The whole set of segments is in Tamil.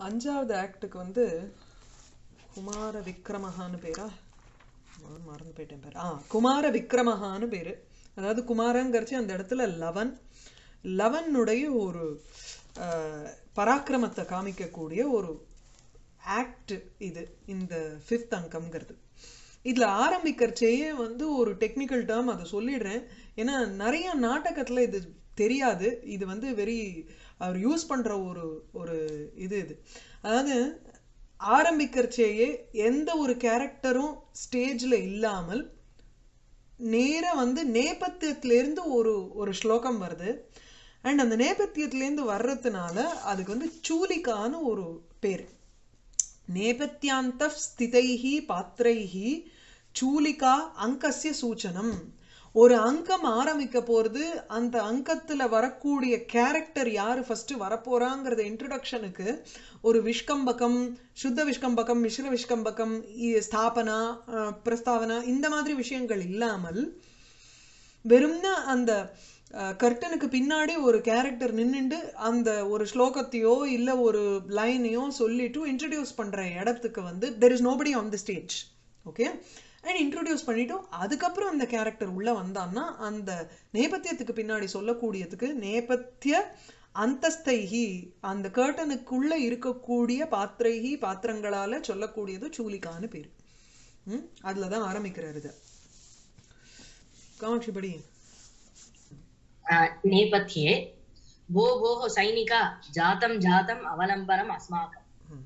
அஞ்சாவது ஆக்டுக்கு வந்து குமார விக்ரமஹான்னு பேரா நான் மறந்து போயிட்டேன் பேர் ஆ குமார விக்ரமஹான்னு பேர் அதாவது குமாரங்கிறச்சு அந்த இடத்துல லவன் லவனுடைய ஒரு அஹ், பராக்கிரமத்தை காமிக்கக்கூடிய ஒரு ஆக்ட் இது இந்த ஃபிஃப்த் அங்கம்ங்கிறது இதில் ஆரம்பிக்கிறச்சேயே வந்து ஒரு டெக்னிக்கல் டேர்ம் அதை சொல்லிடுறேன் ஏன்னா நிறைய நாடகத்தில் இது தெரியாது இது வந்து வெரி அவர் யூஸ் பண்ணுற ஒரு ஒரு இது இது அதாவது ஆரம்பிக்கிறச்சேயே எந்த ஒரு கேரக்டரும் ஸ்டேஜில் இல்லாமல் நேரா வந்து நேபத்தியத்திலேருந்து ஒரு ஒரு ஸ்லோகம் வருது அண்ட் அந்த நேபத்தியத்திலேருந்து வர்றதுனால அதுக்கு வந்து சூலிகான்னு ஒரு பேர் நேபத்தியாந்த ஸ்திதைஹி பாத்திரைஹி சூலிகா அங்கஸ்ய சூச்சனம் ஒரு அங்கம் ஆரம்பிக்க போறது அந்த அங்கத்துல வரக்கூடிய கேரக்டர் யாரு ஃபர்ஸ்ட் வரப்போறாங்கிறத இன்ட்ரடக்ஷனுக்கு ஒரு விஷ்கம்பகம் சுத்த விஷ்கம்பகம் மிஸ்ர விஷ்கம்பகம் இ- ஸ்தாபனா அஹ், பிரஸ்தாவனா இந்த மாதிரி விஷயங்கள் இல்லாமல் வெறும்னா அந்த கர்டனுக்கு பின்னாடி ஒரு கேரக்டர் நின்னுண்டு அந்த ஒரு ஸ்லோகத்தையோ இல்ல ஒரு லைனையோ சொல்லிட்டு இன்ட்ரடியூஸ் பண்ற இடத்துக்கு வந்து there is nobody on the stage okay and introduce பண்ணிட்டு அதுக்கப்புறம் அந்த கேரக்டர் உள்ள வந்தான்னா அந்த நேபத்தியத்துக்கு பின்னாடி சொல்லக்கூடியதுக்கு நேபத்திய அந்தஸ்தைஹி அந்த கர்டனுக்குள்ள இருக்கக்கூடிய பாத்திரைஹி பாத்திரங்களால சொல்லக்கூடியது சூலிகான்னு பேரு ம் அதுல தான் ஆரம்பிக்கிறாரு இது காமாட்சி படி आ, नेपथ्ये भो भोः सैनिका जातं जातम् अवलम्बनम् अस्माकम्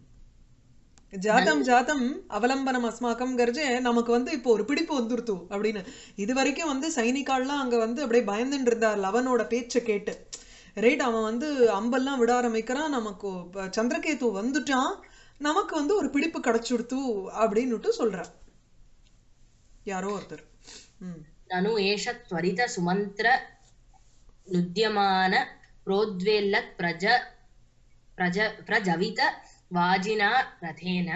ஜாதம் ஜாதம் அவலம்பனம் அஸ்மாக்கம்ங்கிறச்சு நமக்கு வந்து இப்போ ஒரு பிடிப்பு வந்துருத்து அப்படின்னு இது வரைக்கும் வந்து சைனிகால்லாம் அங்க வந்து அப்படியே பயந்துட்டு இருந்தார் லவனோட பேச்சை கேட்டு ரைட் அவன் வந்து அம்பெல்லாம் விட ஆரம்பிக்கிறான் நமக்கு இப்ப சந்திரகேது வந்துட்டான் நமக்கு வந்து ஒரு பிடிப்பு கிடைச்சுடுத்து அப்படின்னுட்டு சொல்றார் யாரோ ஒருத்தர் ம் ननु एष त्वरित सुमन्त्र नुद्यमान प्रोद्वेल्लत् प्रज प्रज प्रजवित वाजिना रथेन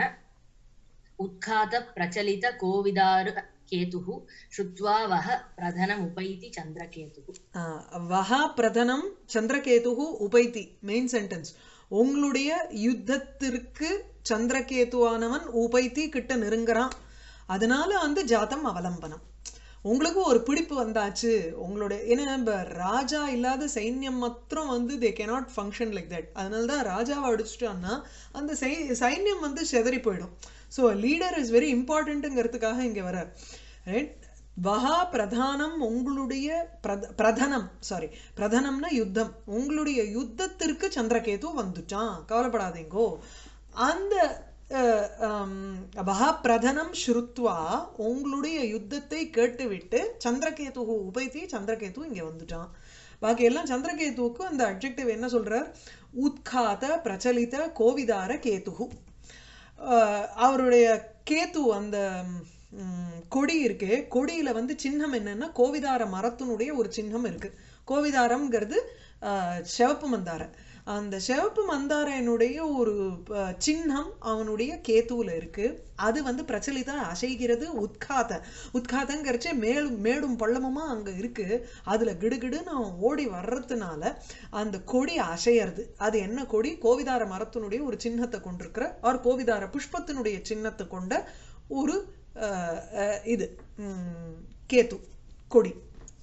उत्खात प्रचलित कोविदारु केतुः श्रुत्वा वः प्रधनमुपैति चन्द्रकेतुः ஆஹ் வஹா பிரதனம் சந்திரகேதுகு உபைத்தி மெயின் சென்டென்ஸ் உங்களுடைய யுத்தத்திற்கு சந்திரகேதுவானவன் உபைத்தி கிட்ட நெருங்குறான் அதனால வந்து ஜாதம் அவலம்பனம் உங்களுக்கு ஒரு பிடிப்பு வந்தாச்சு உங்களுடைய ஏன்னா இப்ப ராஜா இல்லாத சைன்யம் மாத்திரம் வந்து they cannot function like that அதனால தான் ராஜாவை அடிச்சிட்டான்னா அந்த சை சைன்யம் வந்து செதறி போயிடும் ஸோ லீடர் இஸ் வெரி இம்பார்ட்டன்ட்டுங்கிறதுக்காக இங்கே வரார் ரைட் வஹா பிரதானம் உங்களுடைய பிரத பிரதனம் சாரி பிரதனம்னா யுத்தம் உங்களுடைய யுத்தத்திற்கு சந்திரகேது வந்துட்டான் கவலைப்படாதீங்கோ அந்த அஹ், ஹம், வஹா பிரதனம் ஸ்ருத்வா உங்களுடைய யுத்தத்தை கேட்டுவிட்டு சந்திரகேது உபைத்தி சந்திரகேது இங்க வந்துட்டான் பாக்கி எல்லாம் சந்திரகேதுவுக்கு அந்த அட்ஜெக்டிவ் என்ன சொல்றார் உத்காத பிரச்சலித கோவிதார கேதுகு ஆஹ் அவருடைய கேத்து அந்த ம், கொடி இருக்கு கொடியில வந்து சின்னம் என்னன்னா கோவிதார மரத்தினுடைய ஒரு சின்னம் இருக்கு கோவிதாரம்ங்கிறது ஆஹ், சிவப்பு மந்தார அந்த சிவப்பு மந்தாரனுடைய ஒரு ஆஹ், சின்னம் அவனுடைய கேத்துவுல இருக்கு அது வந்து பிரச்சலிதா அசைகிறது உத்காத உத்காதங்கிறச்சே மேலும் மேடும் பள்ளமுமா அங்க இருக்கு அதுல கிடுகிடுன்னு அவன் ஓடி வர்றதுனால அந்த கொடி அசையறது அது என்ன கொடி கோவிதார மரத்தினுடைய ஒரு சின்னத்தை கொண்டிருக்கிற ஆர் கோவிதார புஷ்பத்தினுடைய சின்னத்தை கொண்ட ஒரு அஹ், அஹ், இது ம், கேத்து கொடி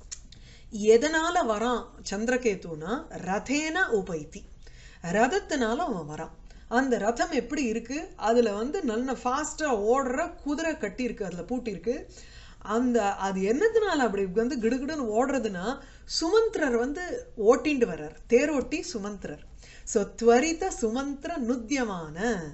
எதனால வரான் சந்திரகேத்துனா ரதேன உபைத்தி ரதத்தினால அவன் வரான் அந்த ரதம் எப்படி இருக்கு அதுல வந்து நல்ல ஃபாஸ்டா ஓடுற குதிரை கட்டி இருக்கு அதுல பூட்டி இருக்கு அந்த அது என்னத்தினால அப்படி வந்து கிடுகிடுன்னு ஓடுறதுன்னா சுமந்திரர் வந்து ஓட்டிண்டு வர்றார் தேரோட்டி சுமந்திரர் ஸோ துவரித சுமந்திர நுத்தியமான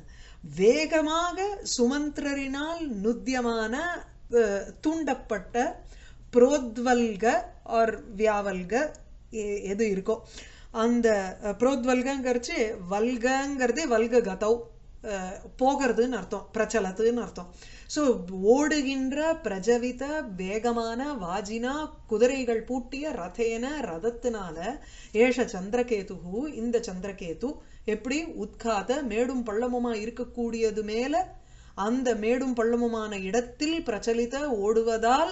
வேகமாக சுமந்திரரினால் நுத்தியமான அஹ், தூண்டப்பட்ட புரோத்வல்க ஆர் வியாவல்க எ- எது இருக்கோ அந்த அஹ், புரோத்வல்கங்கிறச்சு வல்கங்கிறதே வல்க கதவ் அஹ், போகிறதுன்னு அர்த்தம் பிரச்சலத்துன்னு அர்த்தம் ஸோ ஓடுகின்ற பிரஜவித வேகமான வாஜினா குதிரைகள் பூட்டிய ரதேன ரதத்தினால ஏஷ சந்திரகேதுகு இந்த சந்திரகேது எப்படி உத்காத மேடும் பள்ளமுமா இருக்கக்கூடியது மேல அந்த மேடும் பள்ளமுமான இடத்தில் பிரச்சலித ஓடுவதால்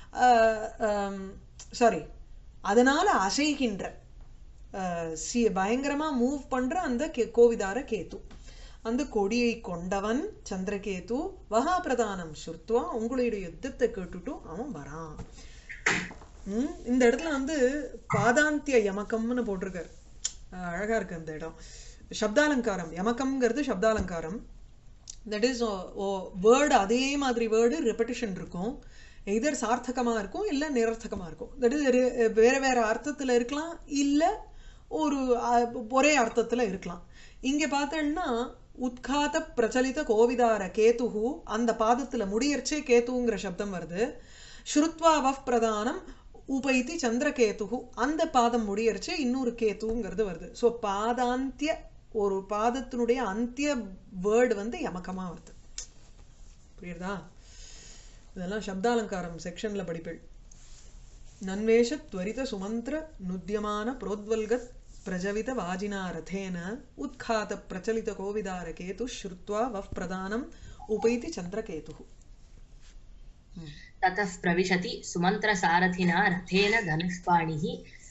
சாரி அதனால அசைகின்ற அஹ், சி பயங்கரமா மூவ் பண்ற அந்த கே- கோவிதார கேத்து அந்த கொடியை கொண்டவன் சந்திரகேது வகா பிரதானம் சுருத்துவா உங்களுடைய யுத்தத்தை கேட்டுட்டும் அவன் வரான் ம், இந்த இடத்துல வந்து பாதாந்திய யமகம்னு போட்டிருக்காரு அஹ் அழகா இருக்கு அந்த இடம் சப்தாலங்காரம் யமகம்ங்கிறது சப்தாலங்காரம் தட் இஸ் வேர்டு அதே மாதிரி வேர்டு ரெப்படிஷன் இருக்கும் எதர் சார்த்தகமா இருக்கும் இல்ல நிரர்த்தகமா இருக்கும் தட் இஸ் வேற வேற அர்த்தத்துல இருக்கலாம் இல்ல ஒரு அஹ், ஒரே அர்த்தத்துல இருக்கலாம் இங்க பார்த்தோம்னா உத்காத பிரச்சலித கோவிதார கேதுஹு அந்த பாதத்துல முடியர்ச்சே கேதுங்கிற சப்தம் வருது ஸ்ருத்வா வஃப் பிரதானம் உபைத்தி சந்திரகேதுஹு அந்த பாதம் முடியர்ச்சே இன்னொரு கேதுங்கிறது வருது ஸோ பாதாந்திய ஒரு பாதத்தினுடைய அந்திய வேர்டு வந்து யமகமா வருது புரியுதா இதெல்லாம் சப்தாலங்காரம் செக்ஷன்ல படிப்பேள் நன்வேஷ त्वरित சுமந்திர நுத்யமான புரோத்வல்கத் பிரஜவித வாஜினா ரதேன உத்காத பிரச்சலித கோவிதார கேது ஸ்ருத்வா வஃப் பிரதானம் உபைதி சந்திரகேது ततः प्रविशति सुमन्त्रसारथिना रथेन धनुष्पाणिः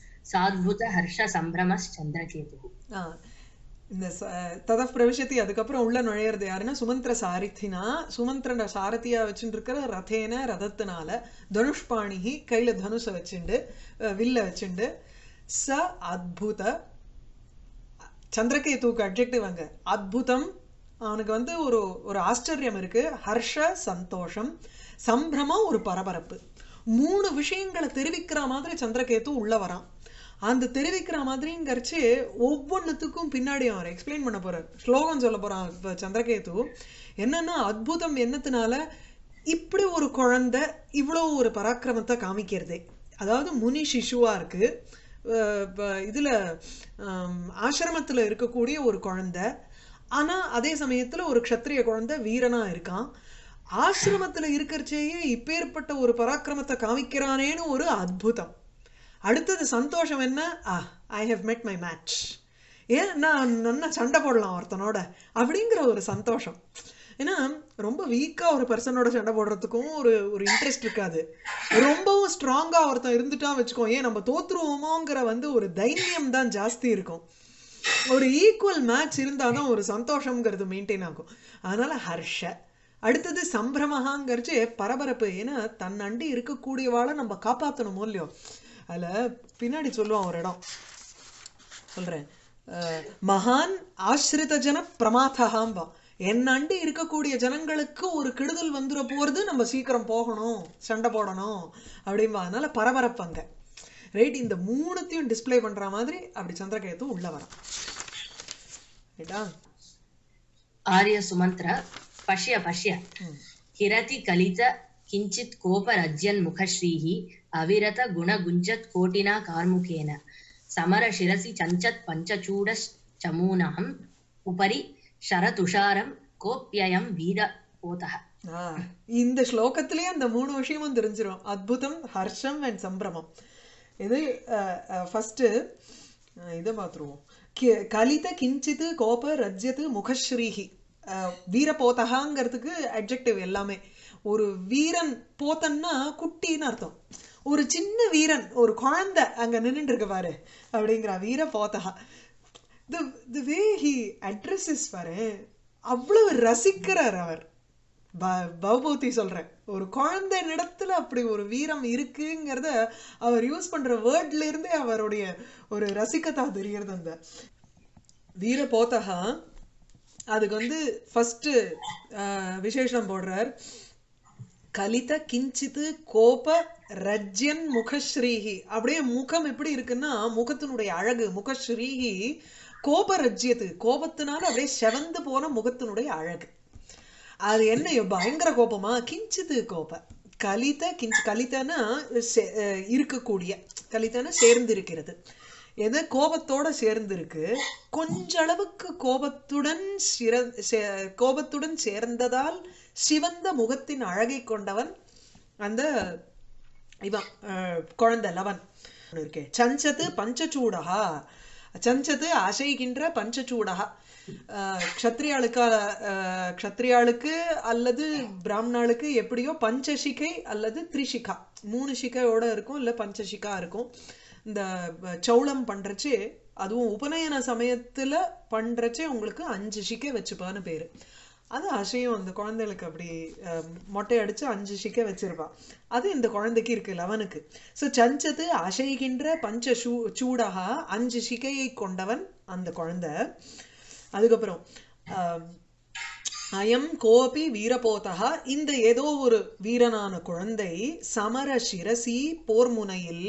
साद्भुतहर्षसम्भ्रमश्चन्द्रकेतुः ஆ, இந்த ச- தத பிரவிஷத்தி அதுக்கப்புறம் உள்ள நுழையிறது யாருன்னா சுமந்திர சாரதினா சுமந்திர சாரதியா வச்சுட்டு இருக்கிற ரதேன ரதத்தினால தனுஷ்பாணிகி கையில தனுஷ வச்சுண்டு அஹ், வில்ல வச்சுண்டு ச அத்புத சந்திரகேதுவுக்கு அட்ஜெக்டிவ் அங்க அத்புதம் அவனுக்கு வந்து ஒரு ஒரு ஆச்சரியம் இருக்கு ஹர்ஷ சந்தோஷம் சம்பிரமம் ஒரு பரபரப்பு மூணு விஷயங்களை தெரிவிக்கிற மாதிரி சந்திரகேது உள்ள வரான் அந்த தெரிவிக்கிற மாதிரிங்கிறச்சு ஒவ்வொன்றுத்துக்கும் பின்னாடி அவர் எக்ஸ்பிளைன் பண்ண போறார் ஸ்லோகம் சொல்ல போறான் இப்ப சந்திரகேது என்னன்னா அத்புதம் என்னத்தினால இப்படி ஒரு குழந்தை இவ்வளோ ஒரு பராக்கிரமத்தை காமிக்கிறதே அதாவது முனி சிசுவா இருக்கு அஹ் இப்ப இதுல ஆம், ஆசிரமத்துல இருக்கக்கூடிய ஒரு குழந்தை ஆனா அதே சமயத்துல ஒரு க்ஷத்திரிய குழந்தை வீரனா இருக்கான் ஆசிரமத்துல இருக்கிறச்சேயே இப்பேற்பட்ட ஒரு பராக்கிரமத்தை காமிக்கிறானேன்னு ஒரு அத்புதம் அடுத்தது சந்தோஷம் என்ன ஆ I have met my match ஏன் நான் நல்லா சண்டை போடலாம் ஒருத்தனோட அப்படிங்கிற ஒரு சந்தோஷம் ஏன்னா ரொம்ப வீக்கா ஒரு பர்சனோட சண்டை போடுறதுக்கும் ஒரு ஒரு இன்ட்ரெஸ்ட் இருக்காது ரொம்பவும் ஸ்ட்ராங்கா ஒருத்தன் இருந்துட்டான் வச்சுக்கோ ஏன் நம்ம தோத்துருவோமோங்கிற வந்து ஒரு தைரியம் தான் ஜாஸ்தி இருக்கும் ஒரு ஈக்குவல் மேட்ச் இருந்தாதான் ஒரு சந்தோஷம்ங்கிறது மெயின்டைன் ஆகும் அதனால ஹர்ஷ அடுத்தது சம்பிரமகாங்கிறச்சு பரபரப்பு ஏன்னா தன் அண்டி இருக்கக்கூடியவாளை நம்ம காப்பாற்றணும் இல்லையோ அதுல பின்னாடி சொல்லுவான் ஒரு இடம் சொல்றேன் அஹ், மகான் ஆசிரித ஜன பிரமாதகாம்பா என் அண்டி இருக்கக்கூடிய ஜனங்களுக்கு ஒரு கெடுதல் வந்துட போறது நம்ம சீக்கிரம் போகணும் சண்டை போடணும் அப்படிம்பா அதனால பரபரப்பாங்க ரைட் இந்த மூணுத்தையும் டிஸ்ப்ளே பண்ற மாதிரி அப்படி சந்திரகேது உள்ள வரான் ரைட்டா आर्यसुमन्त्र पश्य पश्य ம். किरति कलित किञ्चित् कोपरज्यन्मुखश्रीः अविरत गुणगुञ्जत् कोटिना कार्मुकेन समरशिरसि चञ्चत् पञ्चचूडश्चमूनाम् उपरि शरतुषारं कोऽप्ययं वीरपोतः ஆ, இந்த ஸ்லோகத்திலேயே அந்த மூணு விஷயமும் தெரிஞ்சிரும் அத்புதம் ஹர்ஷம் அண்ட் சம்பிரமம் இது ஃபர்ஸ்ட் இதை பார்த்துருவோம் கி- கலித கிஞ்சித்து கோப ரஜ்யத்து முகஸ்ரீஹி அஹ், வீரபோதகாங்கிறதுக்கு அட்ஜெக்டிவ் எல்லாமே ஒரு வீரன் போத்தன்னா குட்டின்னு அர்த்தம் ஒரு சின்ன வீரன் ஒரு குழந்தை அங்க நின்னுட்டு இருக்கு பாரு அப்படிங்கிற வீர போதகா தி தி வே ஹி அட்ரஸஸ் பாரு அவ்வளவு ரசிக்கிறார் அவர் ப- பவபூதி சொல்றேன் ஒரு குழந்தை இடத்துல அப்படி ஒரு வீரம் இருக்குங்கிறத அவர் யூஸ் பண்ற வேர்ட்ல இருந்தே அவருடைய ஒரு ரசிக்கத்தா தெரியறது அந்த வீர போதகா அதுக்கு வந்து ஃபர்ஸ்ட் விசேஷம் போடுறார் கலித கிஞ்சித்து கோப ரஜ்யன் முகஸ்ரீஹி அப்படியே முகம் எப்படி இருக்குன்னா முகத்தினுடைய அழகு முகஸ்ரீஹி கோப ரஜ்யத்து கோபத்தினால அப்படியே செவந்து போன முகத்தினுடைய அழகு அது என்ன பயங்கர கோபமா கிஞ்சித்து கோப கலித கிஞ்ச் கலித்தனா செ- அஹ் இருக்கக்கூடிய கலித்தனா சேர்ந்து இருக்கிறது எது கோபத்தோட சேர்ந்து இருக்கு கொஞ்ச அளவுக்கு கோபத்துடன் சிர சே- கோபத்துடன் சேர்ந்ததால் சிவந்த முகத்தின் அழகை கொண்டவன் அந்த இவன் அஹ், குழந்தை லவன் இருக்கே சஞ்சத்து பஞ்சச்சூடகா சஞ்சத்து அசைகின்ற பஞ்சச்சூடகா அஹ், க்ஷத்ரியாளுக்கா அஹ், க்ஷத்ரியாளுக்கு அல்லது பிராமணாளுக்கு எப்படியோ பஞ்சசிகை அல்லது த்ரிஷிகா மூணு சிகையோட இருக்கும் இல்ல பஞ்சசிகா இருக்கும் இந்த அஹ், சௌளம் பண்றச்சு அதுவும் உபநயன சமயத்துல பண்றச்சே உங்களுக்கு அஞ்சு சிக்கை வச்சுப்பான்னு பேரு அது அசையும் அந்த குழந்தைகளுக்கு அப்படி அஹ், மொட்டை அடிச்சு அஞ்சு சிக்கை வச்சிருப்பா அது இந்த குழந்தைக்கு இருக்கு லவனுக்கு ஸோ சஞ்சத்து அசைகின்ற பஞ்ச சூ சூடகா அஞ்சு சிகையை கொண்டவன் அந்த குழந்தை அதுக்கப்புறம் ஆஹ், அயம் கோபி வீரபோதகா இந்த ஏதோ ஒரு வீரனான குழந்தை சமர சிரசி போர் முனையில்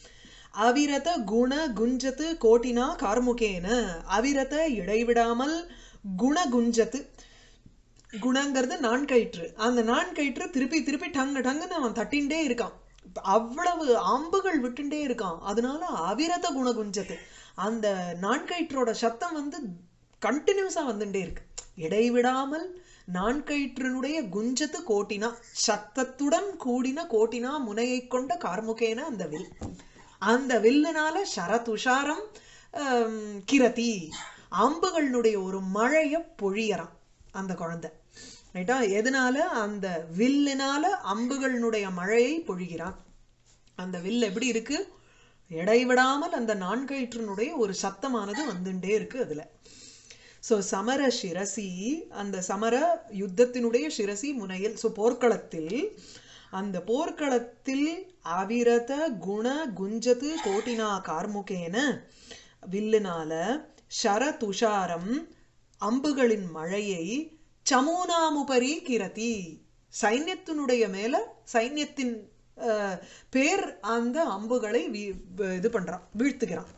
அவிரத குண குஞ்சத்து கோட்டினா கார்முகேன அவிரத இடைவிடாமல் குண குஞ்சத்து குணங்கிறது நான்கயிற்று அந்த நான்கயிற்று திருப்பி திருப்பி டங்கு டங்குன்னு அவன் தட்டின்டே இருக்கான் அவ்வளவு அம்புகள் விட்டுண்டே இருக்கான் அதனால அவிரத குண குஞ்சத்து அந்த நான்கயிற்றோட சத்தம் வந்து கண்டினியூஸா வந்துட்டே இருக்கு இடைவிடாமல் நான்கயிற்றினுடைய குஞ்சத்து கோட்டினா சத்தத்துடன் கூடின கோட்டினா முனையை கொண்ட கார்முகேன அந்த வில் அந்த வில்லுனால சரதுஷாரம் ஆம், கிரதி அம்புகளினுடைய ஒரு மழைய பொழியறான் அந்த குழந்தை ரைட்டா எதனால அந்த வில்லினால அம்புகளினுடைய மழையை பொழிகிறான் அந்த வில் எப்படி இருக்கு இடைவிடாமல் அந்த நான்கயிற்றினுடைய ஒரு சத்தமானது வந்துட்டே இருக்கு அதுல சோ சமர சிரசி அந்த சமர யுத்தத்தினுடைய சிரசி முனையில் சோ போர்க்களத்தில் அந்த போர்க்களத்தில் அவிரத குண குஞ்சது கோட்டினா கார்முகேன வில்லுனால ஷர துஷாரம் அம்புகளின் மழையை சமூனாமுபரி கிரதி சைன்யத்தினுடைய மேல சைன்யத்தின் அஹ், பேர் அந்த அம்புகளை வீ- இது பண்றான் வீழ்த்துகிறான்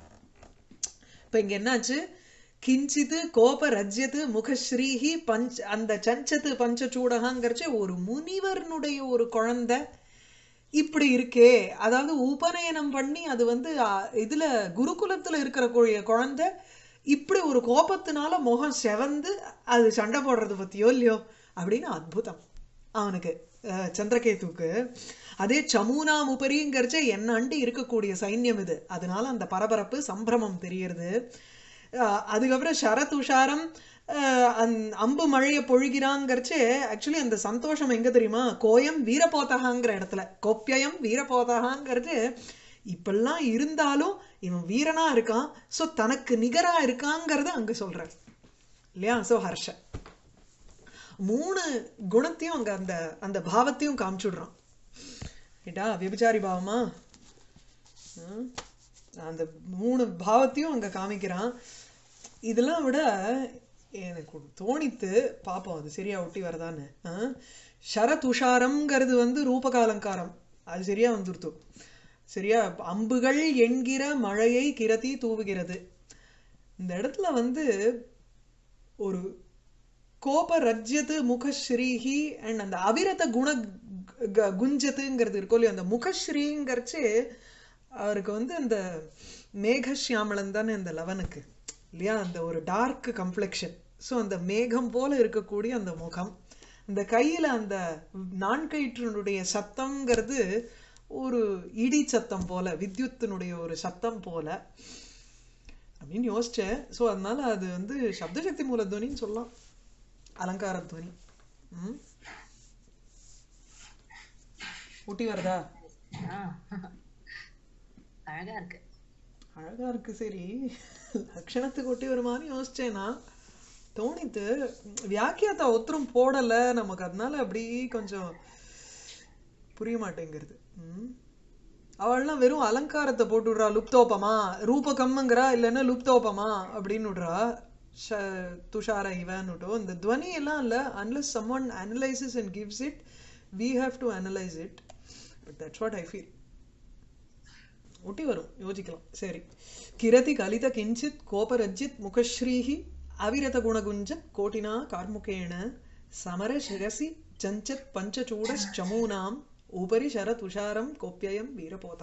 இப்ப இங்க என்னாச்சு கிஞ்சிது கோப ரஜ்யத்து முகஸ்ரீஹி பஞ்ச் அந்த சஞ்சத்து பஞ்சசூடகங்கிறச்ச ஒரு முனிவர்னுடைய ஒரு குழந்தை இப்படி இருக்கே அதாவது உபநயனம் பண்ணி அது வந்து அ, இதுல குருகுலத்துல இருக்கிற கு- குழந்தை இப்படி ஒரு கோபத்தினால முகம் செவந்து அது சண்டை போடுறது பத்தியோ இல்லையோ அப்படின்னு அத்புதம் அவனுக்கு அஹ், சந்திரகேதுவுக்கு அதே சமூனா முபரிங்கிறச்ச என்ன அண்டி இருக்கக்கூடிய சைன்யம் இது அதனால அந்த பரபரப்பு சம்பிரமம் தெரியறது அஹ், அதுக்கப்புறம் சரதுஷாரம் அஹ், அந்த அம்பு மழையை பொழிகிறாங்கிறச்சே ஆக்சுவலி அந்த சந்தோஷம் எங்க தெரியுமா கோயம் வீரபோதகாங்கிற இடத்துல கொப்பியம் வீரபோதகாங்கிறது இப்பெல்லாம் இருந்தாலும் இவன் வீரனா இருக்கான் சோ தனக்கு நிகரா இருக்காங்கிறத அங்க சொல்றார் இல்லையா சோ ஹர்ஷ மூணு குணத்தையும் அங்க அந்த அந்த பாவத்தையும் காமிச்சுடுறான் ரைட்டா விபச்சாரி பாவமா ஹம்? அந்த மூணு பாவத்தையும் அங்க காமிக்கிறான் இதெல்லாம் விட எனக்கு ஒரு தோணித்து பாப்போம் அது சரியா ஒட்டி வரதான்னு ஆ? சரதுஷாரம்ங்கிறது வந்து ரூபகாலங்காரம் அது சரியா வந்துருத்து சரியா அம்புகள் என்கிற மழையை கிரதி தூவுகிறது இந்த இடத்துல வந்து ஒரு கோப ரஜ்யத்து முகஸ்ரீஹி அண்ட் அந்த அவிரத குண க- குஞ்சத்துங்கிறது இருக்கும் இல்லையா அந்த முகஸ்ரீங்கிறச்சு அவருக்கு வந்து அந்த மேகஷியாமளன் தானே அந்த லவனுக்கு இல்லையா அந்த ஒரு டார்க் கம்ப்ளெக்ஷன் ஸோ அந்த மேகம் போல இருக்கக்கூடிய அந்த முகம் இந்த கையில அந்த நான்கயிற்றினுடைய சத்தம்ங்கிறது ஒரு இடி சத்தம் போல வித்யுத்தினுடைய ஒரு சத்தம் போல அப்படின்னு யோசிச்சேன் ஸோ அதனால அது வந்து சப்தசக்தி மூலத்வனின்னு சொல்லலாம் அலங்கார துவனி ம் ஊட்டி வருதா ஆ. அழகா இருக்கு அழகா இருக்கு சரி லட்சணத்துக்கு ஒட்டி வருமான்னு யோசிச்சேனா தோணித்து வியாக்கியாத்தா ஒத்தரும் போடல நமக்கு அதனால அப்படி கொஞ்சம் புரிய மாட்டேங்கிறது ம் அவள்லாம் வெறும் அலங்காரத்தை போட்டு விடுறா லுப்தோபமா ரூபகம்ங்கிறா இல்லைன்னா லுப்தோபமா அப்படின்னு விடுறா ஷ துஷார இவன்னுட்டோ இந்த துவனி எல்லாம் இல்லை unless some one analyses and gives it we have to analyse it but that's what I feel ஒட்டி வரும் யோசிக்கலாம் சரி கிரதி கலித கிஞ்சித் கோபரஜித் முகஸ்ரீஹி அவிரத குணகுஞ்சத் கோட்டினா கார்முகேண சமர சிரசி சஞ்சத் பஞ்சசூடச்சமூனாம் உபரி சர துஷாரம் கோப்பியம் வீரபோதா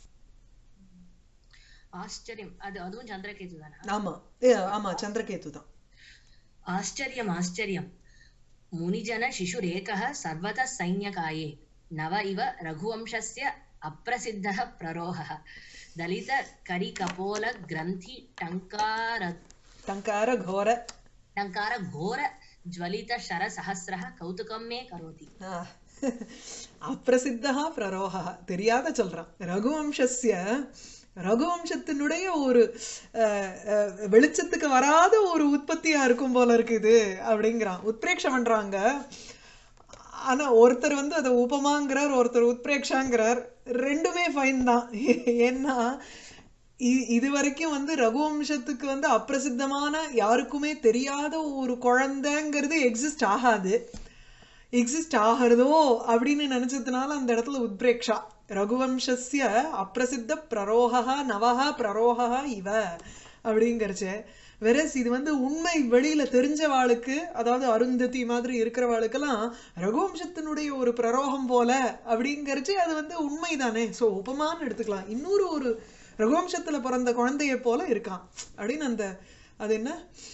ஆச்சரியம் அது அதுவும் சந்திரகேது தானா ஆமா ஏ, ஆமா சந்திரகேது தான் ஆச்சரியம் ஆச்சரியம் முனிஜன शिशुरेकः सर्वतः सैन्यकाये नव इव रघुवंशस्य अप्रसिद्धः प्ररोहः दलित करिकपोल ग्रन्थि टङ्कार டங்கார கோர टङ्कार घोर ज्वलित शरसहस्रः कौतुकं मे करोति ஆ. அப்பிரசித்தா பிரரோகா தெரியாத சொல்றான் ரகுவம்சஸ்ய ரகுவம்சத்தினுடைய ஒரு அஹ், அஹ், வெளிச்சத்துக்கு வராத ஒரு உற்பத்தியா இருக்கும் போல இருக்குது அப்படிங்கிறான் உத்பிரேக்ஷம் பண்றாங்க ஆனா ஒருத்தர் வந்து அதை உபமாங்கிறார் ஒருத்தர் உத்பிரேக்ஷாங்கிறார் ரெண்டுமே ஃபைன் தான் ஏன்னா இ- இது வரைக்கும் வந்து ரகுவம்சத்துக்கு வந்து அப்பிரசித்தமான யாருக்குமே தெரியாத ஒரு குழந்தைங்கிறது எக்ஸிஸ்ட் ஆகாது எக்ஸிஸ்ட் ஆகிறதோ அப்படின்னு நினைச்சதுனால அந்த இடத்துல உத்பிரேக்ஷா ரகுவம்சஸ்ய அப்பிரசித்த பிரரோகா நவஹா பிரரோகா இவ அப்படிங்கிறச்சு வெரஸ் இது வந்து உண்மை வெளியில தெரிஞ்சவாளுக்கு அதாவது அருந்ததி மாதிரி இருக்கிறவாளுக்கெல்லாம் ரகுவம்சத்தினுடைய ஒரு பிரரோகம் போல அப்படிங்கிறச்சு அது வந்து உண்மைதானே சோ உபமான்னு எடுத்துக்கலாம் இன்னொரு ஒரு ரகுவம்சத்துல பிறந்த குழந்தைய போல இருக்கான் அப்படின்னு அந்த அது என்ன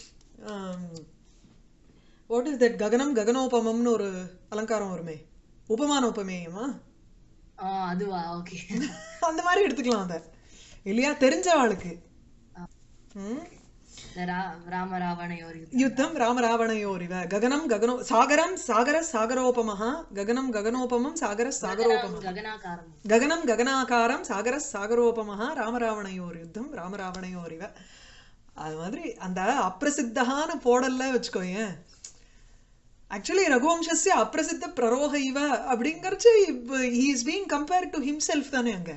வாட் இஸ் தட் ககனம் ககனோபமம்னு ஒரு அலங்காரம் வருமே உபமான உபமேயமா ஆ அதுவா ஓகே அந்த மாதிரி எடுத்துக்கலாம் அத இல்லையா தெரிஞ்சவாளுக்கு ம் ராம ராவணையோர் யுத்தம் ராமராவணையோரிவ ககனம் ககனோ சாகரம் சாகர சாகரோபமஹ ககனம் ககனோபமம் சாகர சாகரோபம ககனாகாரம் ககனம் ககனாகாரம் சாகர சாகரோபமஹ ராமராவணையோர் யுத்தம் ராமராவணையோரிவ அது மாதிரி அந்த அப்பிரசித்தகான போடல்ல வச்சுக்கோயேன் ஆக்சுவலி ரகுவம்சஸ்ய அப்பிரசித்த பிரரோக இவ அப்படிங்கறச்சு he is being compared to himself தானே அங்க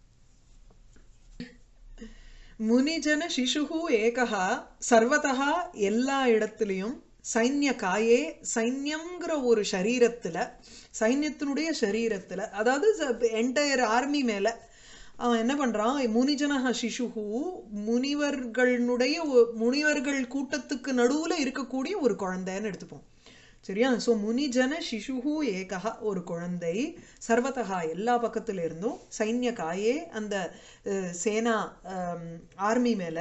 முனிஜன சிசுகு ஏகா சர்வதா எல்லா இடத்துலயும் சைன்ய காயே சைன்யம்ங்கிற ஒரு சரீரத்துல சைன்யத்தினுடைய சரீரத்துல அதாவது என்டையர் ஆர்மி மேல அவன் என்ன பண்றான் முனிஜனஹ சிசுகு முனிவர்களுடைய ஒ- முனிவர்கள் கூட்டத்துக்கு நடுவுல இருக்கக்கூடிய ஒரு குழந்தைன்னு எடுத்துப்போம் சரியா சோ முனிஜன சிசுகு ஏகா ஒரு குழந்தை சர்வதகா எல்லா பக்கத்துல இருந்தும் சைன்ய காயே அந்த அஹ், சேனா ஆர்மி மேல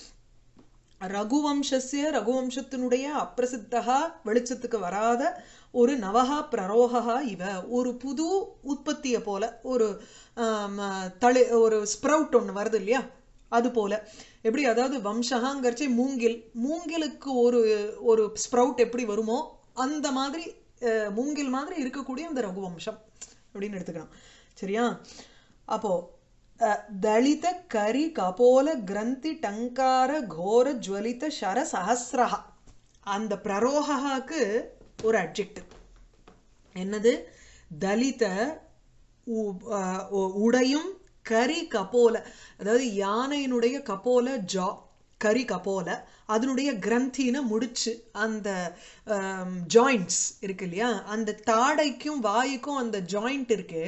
ரகுவம்சஸ்ய ரகுவம்சத்தினுடைய அப்பிரசித்தகா வெளிச்சத்துக்கு வராத ஒரு நவகா பிரரோகா இவ ஒரு புது உற்பத்திய போல ஒரு ஆம், தளி ஒரு ஸ்ப்ரவுட் ஒண்ணு வருது இல்லையா அது போல எப்படி அதாவது வம்சகாங்கிறச்சே மூங்கில் மூங்கிலுக்கு ஒரு ஒரு ஸ்ப்ரவுட் எப்படி வருமோ அந்த மாதிரி அஹ், மூங்கில் மாதிரி இருக்கக்கூடிய அந்த ரகுவம்சம் அப்படின்னு எடுத்துக்கலாம் சரியா அப்போ அஹ், தலித கரி கபோல கிரந்தி டங்கார கோர ஜுவலித சர சஹசிரஹா அந்த பிரரோகாக்கு ஒரு அட்ஜெக்டிவ் என்னது தலித உ- அஹ் உ- உடையும் கரி கபோல அதாவது யானையினுடைய கபோல ஜா கரி கபோல அதனுடைய கிரந்தின முடிச்சு அந்த ஜாயிண்ட்ஸ் இருக்கு இல்லையா அந்த தாடைக்கும் வாய்க்கும் அந்த ஜாயிண்ட் இருக்கு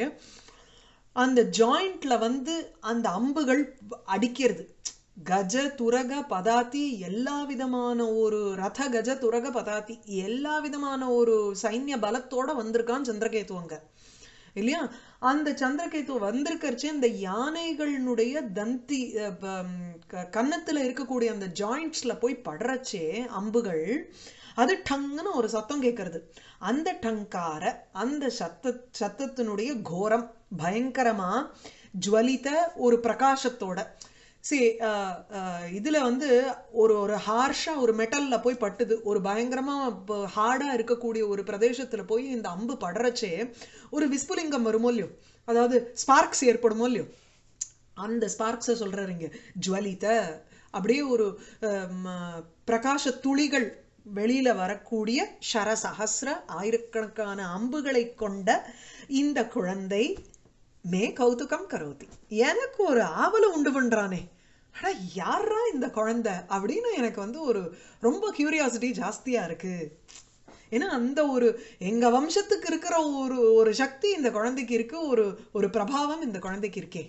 அந்த ஜாயிண்ட்ல வந்து அந்த அம்புகள் அடிக்கிறது கஜ துரக பதாதி எல்லா விதமான ஒரு ரத கஜ துரக பதாதி எல்லா விதமான ஒரு சைன்ய பலத்தோட வந்திருக்கான் சந்திரகேதுவங்க இல்லையா அந்த சந்திரகேது வந்திருக்கறச்சே இந்த யானைகளினுடைய தந்தி அஹ், ப- ம், க- கன்னத்துல இருக்கக்கூடிய அந்த ஜாயிண்ட்ஸ்ல போய் படுறச்சே அம்புகள் அது டங்குன்னு ஒரு சத்தம் கேட்கறது அந்த டங்கார அந்த சத்த சத்தத்தினுடைய கோரம் பயங்கரமா ஜுவலித ஒரு பிரகாசத்தோட see அஹ், அஹ், இதுல வந்து ஒரு ஒரு ஹார்ஷா ஒரு மெட்டல்ல போய் பட்டுது ஒரு பயங்கரமா ஹார்டா இருக்கக்கூடிய ஒரு பிரதேசத்துல போய் இந்த அம்பு படுறச்சே ஒரு விஸ்புலிங்கம் வருமோ இல்லையோ அதாவது ஸ்பார்க்ஸ் ஏற்படுமோ இல்லையோ அந்த ஸ்பார்க்ஸை சொல்றாரு இங்க ஜுவலித அப்படியே ஒரு அம், பிரகாச துளிகள் வெளியில வரக்கூடிய ஷர சஹஸ்ர ஆயிரக்கணக்கான அம்புகளை கொண்ட இந்த குழந்தை மே கௌதுகம் கரோதி எனக்கு ஒரு ஆவலை உண்டு பண்றானே அட யாரா இந்த குழந்தை அப்படின்னு எனக்கு வந்து ஒரு ரொம்ப கியூரியாசிட்டி ஜாஸ்தியா இருக்கு ஏன்னா அந்த ஒரு எங்க வம்சத்துக்கு இருக்கிற ஒரு ஒரு சக்தி இந்த குழந்தைக்கு இருக்கு ஒரு ஒரு பிரபாவம் இந்த குழந்தைக்கு இருக்கே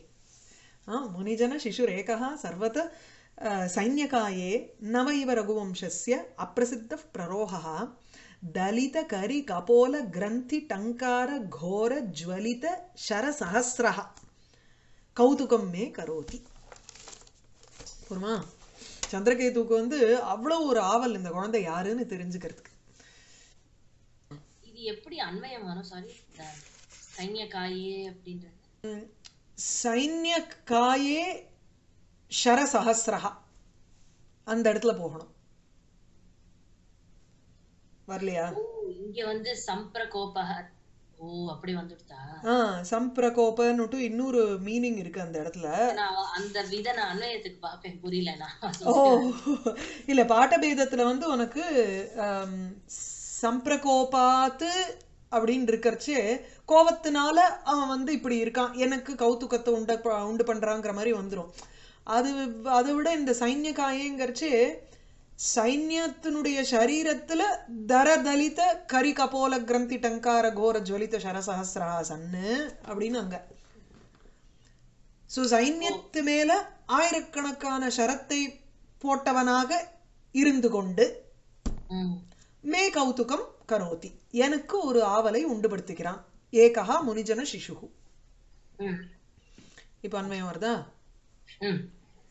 ஆ முனிஜன சிசுரேகः सर्वत अ, सैन्यकाये नव इव रघुवंशस्य अप्रसिद्धः प्ररोहः दलितकरिकपोलग्रन्थिटङ्कारघोरज्वलितशरसहस्रः கௌதுகம் மே கரோதி புரியுமா சந்திரகேதுக்கு வந்து அவ்வளவு ஒரு ஆவல் இந்த குழந்தை யாருன்னு தெரிஞ்சுக்கிறதுக்கு இது எப்படி அன்வயம் வரும் சாரி சைன்யக்காயே அப்படின்றது சைன்ய காயே ஷரசஹசிரஹா அந்த இடத்துல போகணும் வரலையா ஓ, இங்க வந்து சம்பிரகோபக ஓ அப்படி வந்துடுதா ஆ சம்பிரகோபன்னுட்டு இன்னொரு மீனிங் இருக்கு அந்த இடத்துல நான் அந்த வித நான் அன்வயத்துக்கு பார்ப்பேன் புரியல நான் ஓ இல்ல பாட்டபேதத்துல வந்து உனக்கு ஆம், சம்பிரகோபாத்து அப்படின்னு இருக்கறச்சே கோவத்தினால அவன் வந்து இப்படி இருக்கான் எனக்கு கௌதுக்கத்தை உண்ட உண்டு பண்றாங்கிற மாதிரி வந்துரும் அது அதை விட இந்த சைன்ய காயங்கிறச்சே சைன்யத்தினுடைய சரீரத்துல தரதலித கரி கபோல கிரந்தி டங்கார கோர ஜுவலித சரசஹசிரஹாசன்னு அப்படின்னு அங்க சோ சைன்யத்து மேல ஆயிரக்கணக்கான சரத்தை போட்டவனாக இருந்து கொண்டு ம் மே கௌதுகம் கரோதி எனக்கு ஒரு ஆவலை உண்டுபடுத்துகிறான் ஏகஹா முனிஜன சிசுகு ம் இப்ப அண்மையம் வருதா ம்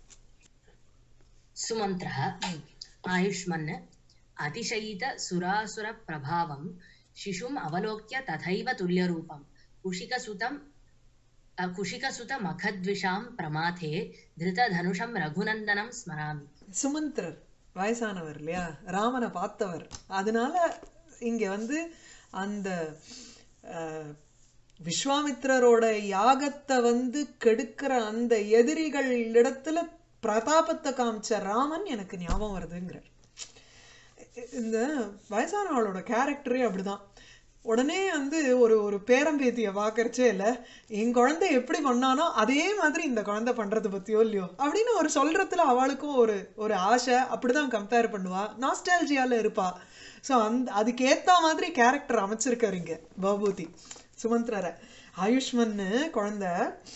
सुमन्त्रः आयुष्मन् अतिशयित सुरासुरप्रभावं शिशुम् अवलोक्य तथैव तुल्यरूपं कुशिकसुतं अ, कुशिकसुतमखद्विषां प्रमाथे धृतधनुषं रघुनन्दनं स्मरामि சுமந்திரர் வயசானவர் இல்லையா ராமனை பார்த்தவர் அதனால இங்க வந்து அந்த அஹ், விஸ்வாமித்திரரோட யாகத்தை வந்து கெடுக்கிற அந்த எதிரிகள் இடத்துல பிரதாபத்தை காமிச்ச ராமன் எனக்கு ஞாபகம் வருதுங்கிறார் இந்த வயசானவளோட கேரக்டரே அப்படிதான் உடனே வந்து ஒரு ஒரு பேரம்பேத்திய பார்க்கறச்சே இல்ல என் குழந்தை எப்படி பண்ணானோ அதே மாதிரி இந்த குழந்தை பண்றது பத்தியோ இல்லையோ அப்படின்னு ஒரு சொல்றதுல அவளுக்கும் ஒரு ஒரு ஆசை அப்படிதான் கம்பேர் பண்ணுவா நாஸ்டாலஜியால இருப்பா ஸோ அந்த அதுக்கு ஏத்த மாதிரி கேரக்டர் அமைச்சிருக்காரு இங்க பவபூதி சுமந்திரரை ஆயுஷ்மன்னு குழந்தை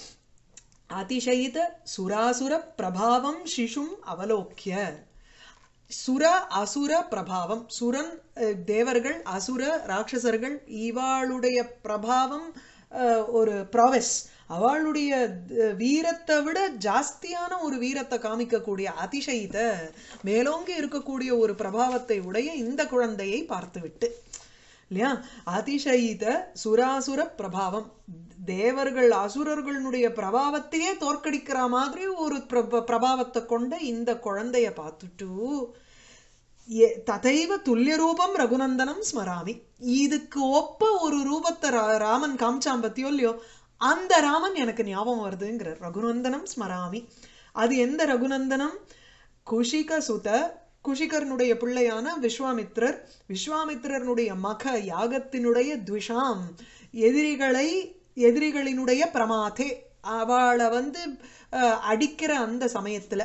அதிசயித சுராசுர பிரபாவம் சிசும் அவலோக்கிய சுர அசுர பிரபாவம் சுரன் அஹ், தேவர்கள் அசுர ராட்சசர்கள் இவாளுடைய பிரபாவம் அஹ், ஒரு ப்ராவெஸ் அவளுடைய அஹ், வீரத்தை விட ஜாஸ்தியான ஒரு வீரத்தை காமிக்கக்கூடிய அதிசயித மேலோங்கி இருக்கக்கூடிய ஒரு பிரபாவத்தை உடைய இந்த குழந்தையை பார்த்துவிட்டு இல்லையா அதிசயித சுராசுர பிரபாவம் தேவர்கள் அசுரர்களுடைய பிரபாவத்தையே தோற்கடிக்கிற மாதிரி ஒரு பிரப- பிரபாவத்தை கொண்ட இந்த குழந்தைய பார்த்துட்டு எ- ததைவ துல்லிய ரூபம் ரகுநந்தனம் ஸ்மராமி இதுக்கு ஒப்ப ஒரு ரூபத்தை ரா- ராமன் காமிச்சான் பத்தியோ இல்லையோ அந்த ராமன் எனக்கு ஞாபகம் வருதுங்கிறார் ரகுநந்தனம் ஸ்மராமி அது எந்த ரகுநந்தனம் குஷிக சுத குஷிகர்னுடைய பிள்ளையான விஸ்வாமித்ரர் விஸ்வாமித்திரனுடைய மக யாகத்தினுடைய துஷாம் எதிரிகளை எதிரிகளினுடைய பிரமாதே அவளை வந்து அஹ், அடிக்கிற அந்த சமயத்துல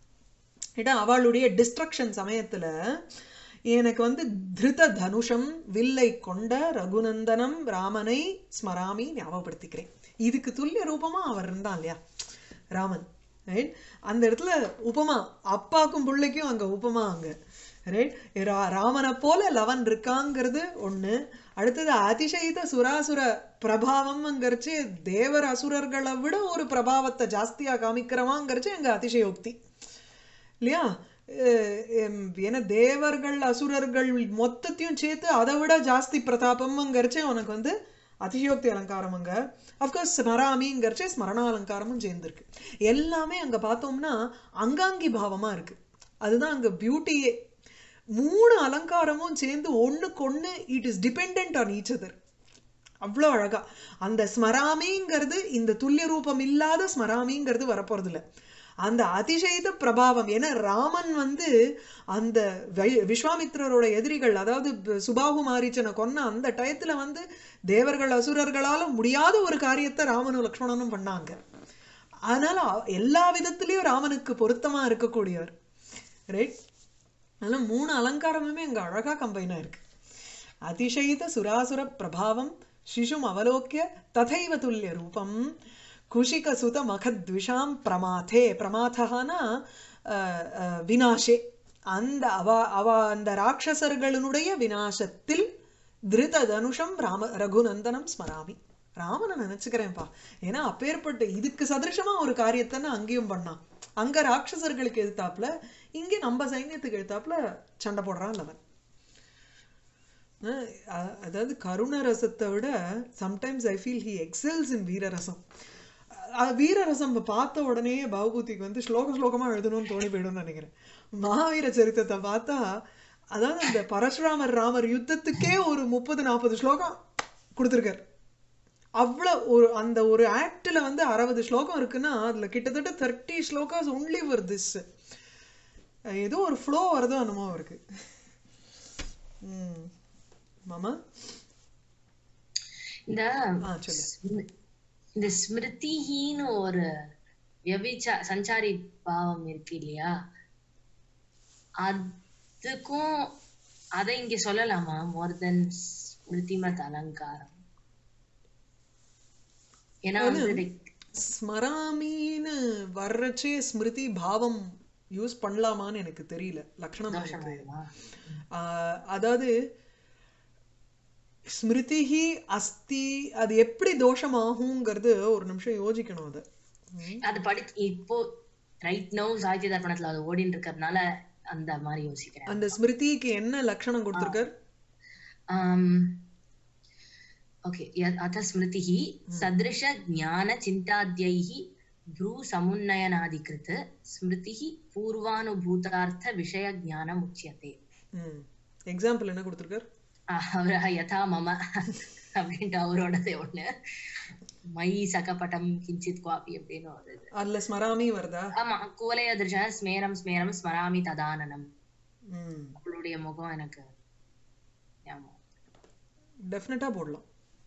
ஏன்னா அவளுடைய டிஸ்ட்ரக்ஷன் சமயத்துல எனக்கு வந்து திருத தனுஷம் வில்லை கொண்ட ரகுநந்தனம் ராமனை ஸ்மராமி ஞாபகப்படுத்திக்கிறேன் இதுக்கு துல்லிய ரூபமா அவர் இருந்தான் இல்லையா ராமன் ரைட் அந்த இடத்துல உபமா அப்பாக்கும் பிள்ளைக்கும் அங்க உபமா அங்க ரைட் ராமனை போல லவன் இருக்காங்கிறது ஒண்ணு அடுத்தது அதிசயித சுராசுர பிரபாவம்ங்கிறச்சு தேவர் அசுரர்களை விட ஒரு பிரபாவத்தை ஜாஸ்தியா காமிக்கிறவாங்கிறச்சு எங்க அதிசயோக்தி இல்லையா அஹ் எம் ஏன்னா தேவர்கள் அசுரர்கள் மொத்தத்தையும் சேர்த்து அதை விட ஜாஸ்தி பிரதாபம்ங்கிறச்சே உனக்கு வந்து அதிசயோக்தி அலங்காரம் அங்க அஃப்கோர்ஸ் ஸ்மராமிங்கிறச்சே ஸ்மரண அலங்காரமும் சேர்ந்துருக்கு எல்லாமே அங்க பார்த்தோம்னா அங்காங்கி பாவமா இருக்கு அதுதான் அங்க பியூட்டியே மூணு அலங்காரமும் சேர்ந்து ஒண்ணுக்கு ஒண்ணு it is depend on each other அவ்வளோ அழகா அந்த ஸ்மராமிங்கிறது இந்த துல்லிய ரூபம் இல்லாத ஸ்மராமிங்கிறது வரப்போறது இல்ல அந்த அதிசயித பிரபாவம் ஏன்னா ராமன் வந்து அந்த வை- விஸ்வாமித்திரரோட எதிரிகள் அதாவது ப- சுபாகு மாரீச்சனை கொன்ன அந்த டயத்துல வந்து தேவர்கள் அசுரர்களால முடியாத ஒரு காரியத்தை ராமனும் லக்ஷ்மணனும் பண்ணாங்க அதனால அ- எல்லா விதத்திலயும் ராமனுக்கு பொருத்தமா இருக்கக்கூடியவர் ரைட் அதனால மூணு அலங்காரமுமே அங்க அழகா கம்பைனா இருக்கு அதிசயித சுராசுர பிரபாவம் சிசும் அவலோக்கிய ததைவ துல்லிய ரூபம் குஷிக சுத மகத்விஷாம் பிரமாதே பிரமாதகானா அஹ், அஹ், வினாஷே அந்த அவ அவ அந்த ராட்சசர்களுடைய வினாசத்தில் திருத தனுஷம் ராம ரகுநந்தனம் ஸ்மராமி ராமனை நினைச்சுக்கிறேன்ப்பா ஏன்னா அப்பேற்பட்ட இதுக்கு சதிருஷமா ஒரு காரியத்தை நான் அங்கேயும் பண்ணான் அங்க ராட்சசர்களுக்கு எதிர்த்தாப்புல இங்க நம்ம சைன்யத்துக்கு எதிர்த்தாப்புல சண்டை போடுறான் லவன் அஹ் அ- அதாவது கருண ரசத்தை விட sometimes I feel he excels in வீரரசம் அஹ் வீரரசம் பார்த்த உடனே பகவதிக்கு வந்து ஸ்லோக ஸ்லோகமா எழுதணும்னு தோணி போயிடும்னு நினைக்கிறேன் மகாவீர சரித்திரத்தை பார்த்தா அதாவது அந்த பரசுராமர் ராமர் யுத்தத்துக்கே ஒரு முப்பது நாற்பது ஸ்லோகம் கொடுத்துருக்காரு அவ்வளோ ஒரு அந்த ஒரு ஆக்டில் வந்து அறுபது ஸ்லோகம் இருக்குன்னா அதில் கிட்டத்தட்ட thirty slokas only for this ஏதோ ஒரு ஃப்ளோ வருதோ என்னமோ அவருக்கு ம் மாமா இந்த ஆ சொல்லு ஸ்மி- இந்த ஸ்மிருதிஹின்னு ஒரு வியபிச்சா சஞ்சாரி பாவம் இருக்கு இல்லையா அதுக்கும் அதை இங்க சொல்லலாமா மோர் தென் ஸ்மிருதிமத் அலங்காரம் ஏன்னா வந்து like, ஸ்மராமின்னு வர்றச்சே ஸ்மிருதி பாவம் யூஸ் பண்ணலாமான்னு எனக்கு தெரியல லக்ஷணம் எனக்கு தோஷமாயிடுமா? ஆஹ் அதாவது ஸ்மிருதிஹி அஸ்தி அது எப்படி தோஷமாகுங்கிறது ஒரு நிமிஷம் யோசிக்கணும் அது அது படி இப்போ ரைட் நோ சாகித்ய தர்ப்பணத்துல அது ஓடின்னு இருக்கிறதுனால அந்த மாதிரி யோசிக்கிறேன் அந்த ஸ்மிருதிக்கு என்ன லட்சணம் கொடுத்திருக்கார் ओके अथ स्मृतिः सदृश ज्ञान चिन्ताद्यैः भ्रू समुन्नयनाधिकृत स्मृतिः पूर्वानुभूतार्थ विषय ज्ञानम् उच्यते ம் எக்ஸாம்பிள் என்ன கொடுத்திருக்கார் அவரः यथा मम அப்படின்ட்டு அவரோடது ஒண்ணு மை சகபடம் கிஞ்சித் குவாபி அப்படின்னு ஒரு இது அதுல ஸ்மராமி வருதா ஆமா குவலய திருஷ ஸ்மேரம் ஸ்மேரம் ஸ்மராமி ததானனம் ம் அவளுடைய முகம் எனக்கு ஞாபகம் டெஃபினட்டா போடலாம்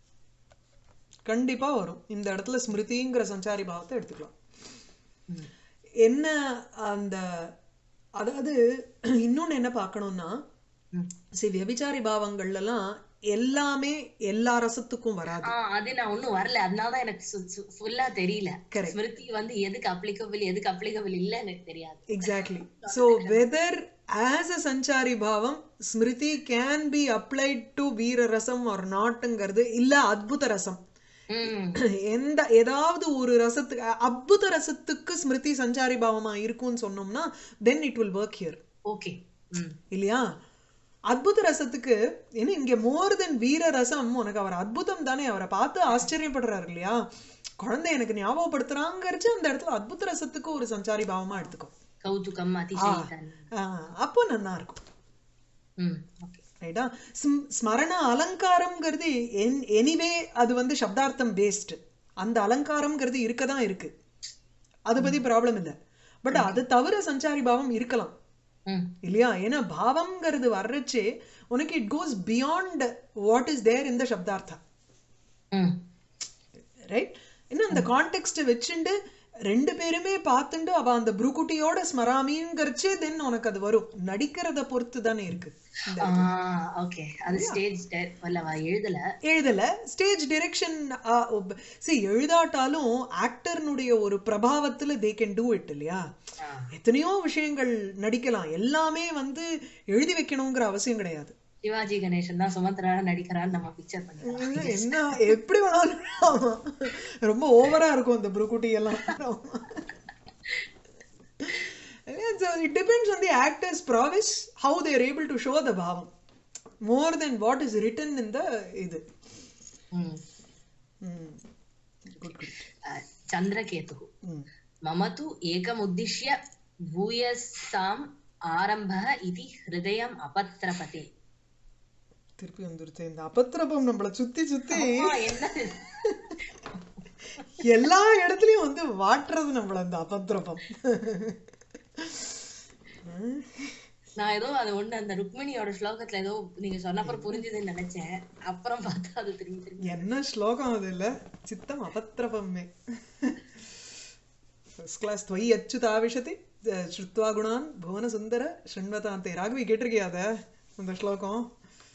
கண்டிப்பா வரும் இந்த இடத்துல ஸ்மிருதிங்கிற சஞ்சாரி பாவத்தை எடுத்துக்கலாம் ம். என்ன அந்த அதாவது இன்னொன்னு என்ன பார்க்கணும்னா ம். சரி வியபிச்சாரி பாவங்கள்லாம் எல்லாமே எல்லா ரசத்துக்கும் வராது ஆ, அது நான் ஒண்ணும் வரல அதனாலதான் எனக்கு ஃபுல்லா தெரியல Correct. ஸ்மிருதி வந்து எதுக்கு அப்ளிகபிள் எதுக்கு அப்ளிகபிள் இல்ல எனக்கு தெரியாது exactly so whether as a சஞ்சாரி பாவம் ஸ்மிருதி கேன் பி அப்ளைட் டு வீர ரசம் ஆர் நாட்டுங்கிறது இல்ல அத்புத ரசம் ம் எந்த ஏதாவது ஒரு ரசத்துக்கு அ- அத்புத ரசத்துக்கு ஸ்மிருதி சஞ்சாரி பாவமா இருக்கும்னு சொன்னோம்னா then it will work here okay hmm இல்லையா அத்புத ரசத்துக்கு ஏன்னா இங்க மோர் தென் வீர ரசம் உனக்கு அவர் அத்புதம் தானே அவரை பார்த்து ஆச்சரியப்படுறாரு இல்லையா குழந்தை எனக்கு ஞாபகப்படுத்துறாங்கிறச்சு அந்த இடத்துல அத்புத ரசத்துக்கு ஒரு சஞ்சாரி பாவமா எடுத்துக்கோ கௌதுகம் அதிசயித்தன் ஆஹ் அப்போ நல்லா இருக்கும் ம் ஓகே ரைட்டா ஸ்ம்- ஸ்மரண அலங்காரம்ங்கிறது என் எனிவே அது வந்து சப்தார்த்தம் பேஸ்டு அந்த அலங்காரம்ங்கிறது இருக்க தான் இருக்கு அதை பத்தி ப்ராப்ளம் இல்லை பட் அது தவிர சஞ்சாரி பாவம் இருக்கலாம் ம் இல்லையா ஏன்னா பாவம்ங்கிறது வர்றச்சே உனக்கு it goes beyond what is there இந்த சப்தார்த்தா ம் ரைட் இன்னும் அந்த கான்டெக்ட் வச்சுண்டு ரெண்டு பேருமே பார்த்துண்டு அவ அந்த புருக்குட்டியோட ஸ்மராமிங்கிறச்சே தென் உனக்கு அது வரும் நடிக்கிறத பொறுத்து தானே இருக்கு இந்த ஆ ஓகே அது ஸ்டேஜ் வல்லவா எழுதல எழுதல ஸ்டேஜ் டிரெக்ஷன் சி எழுதாட்டாலும் ஆக்டர்னுடைய ஒரு பிரபாவத்துல தே கேன் டூ இட் இல்லையா ஆ, எத்தனையோ விஷயங்கள் நடிக்கலாம் எல்லாமே வந்து எழுதி வைக்கணுங்கிற அவசியம் கிடையாது சிவாஜி கணேசன் தான் சுமந்திரா நடிக்கிறான்னு நம்ம பிக்சர் பண்ணிக்கலாம் இல்ல, என்ன எப்படி வேணாலும் ஆமா. ரொம்ப ஓவரா இருக்கும் இந்த புருக்குட்டி எல்லாம் it depends on the actors prowess how they're able to show the பாவம் more than what is written in the இது ம் குட் குட் आ, चन्द्रकेतुः मम तु एकमुद्दिश्य भूयसाम् आरम्भः इति हृदयम् अपत्रपते திருப்பி வந்துருச்சு இந்த அபத்திரபம் நம்மள சுத்தி சுத்தி அம்மா, என்னது எல்லா இடத்துலயும் வந்து வாட்டுறது நம்மள அந்த அபத்திரபம் நான் ஏதோ அது ஒண்ணு அந்த ருக்மிணியோட ஸ்லோகத்துல ஏதோ நீங்க சொன்னப்பறம் புரிஞ்சுதுன்னு நினைச்சேன் அப்புறம் பார்த்தா அது திரும்பி திரும்பி என்ன ஸ்லோகம் அது இல்ல சித்தம் அபத்திரபம்மே ஃபர்ஸ்ட் கிளாஸ் துவை அச்சுதாவிஷதி அஹ், ஸ்ருத்வா குணான் புவன சுந்தர ஸ்ரண்வதாந்தே ராகவி கேட்டிருக்கியா அத அந்த ஸ்லோகம்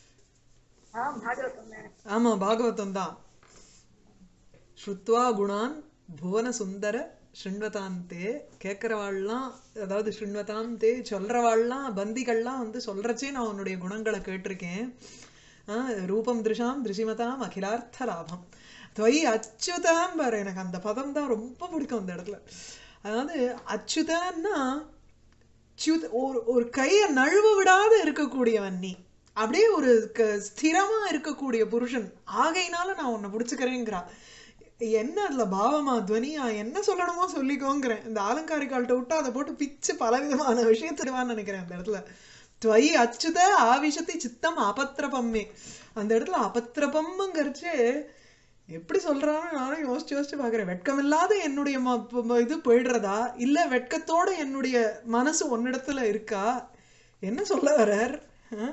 ஆமா பாகவதம் தான் ஸ்ருத்வா குணான் புவன சுந்தர ஸ்ருண்வதாந்தே கேட்கறவாள்லாம் அதாவது ஸ்ருண்வதாந்தே சொல்றவாள்லாம் பந்திகள்லாம் வந்து சொல்றச்சே நான் உன்னுடைய குணங்களை கேட்டிருக்கேன் ஆ, ரூபம் திருஷாம் திருஷிமதாம் அகிலார்த்த லாபம் துவை அச்சுதாம் பாரு எனக்கு அந்த பதம் தான் ரொம்ப பிடிக்கும் அந்த இடத்துல அதாவது அச்சுதன்னா च्युत ஒரு ஒரு கையை நழுவ விடாத இருக்கக்கூடியவன் நீ அப்படியே ஒரு க- ஸ்திரமா இருக்கக்கூடிய புருஷன் ஆகையினால நான் உன்னை பிடிச்சுக்கிறேங்கிறா என்ன அதுல பாவமா துவனியா என்ன சொல்லணுமோ சொல்லிக்கோங்கிறேன் இந்த ஆலங்காரிக்கால்ட்ட விட்டு அதை போட்டு பிச்சு பலவிதமான விஷயத்துடுவான்னு நினைக்கிறேன் அந்த இடத்துல துவை அச்சுத ஆவிஷத்தி சித்தம் அபத்திரபம்மே அந்த இடத்துல அபத்திரபம்ங்கிறச்சு எப்படி சொல்றான்னு நானும் யோசிச்சு யோசிச்சு பாக்குறேன் வெட்கமில்லாத என்னுடைய ம- ப- ம- இது போயிடுறதா இல்ல வெட்கத்தோட என்னுடைய மனசு ஒன்னிடத்துல இருக்கா என்ன சொல்ல வர்றார் ஆ?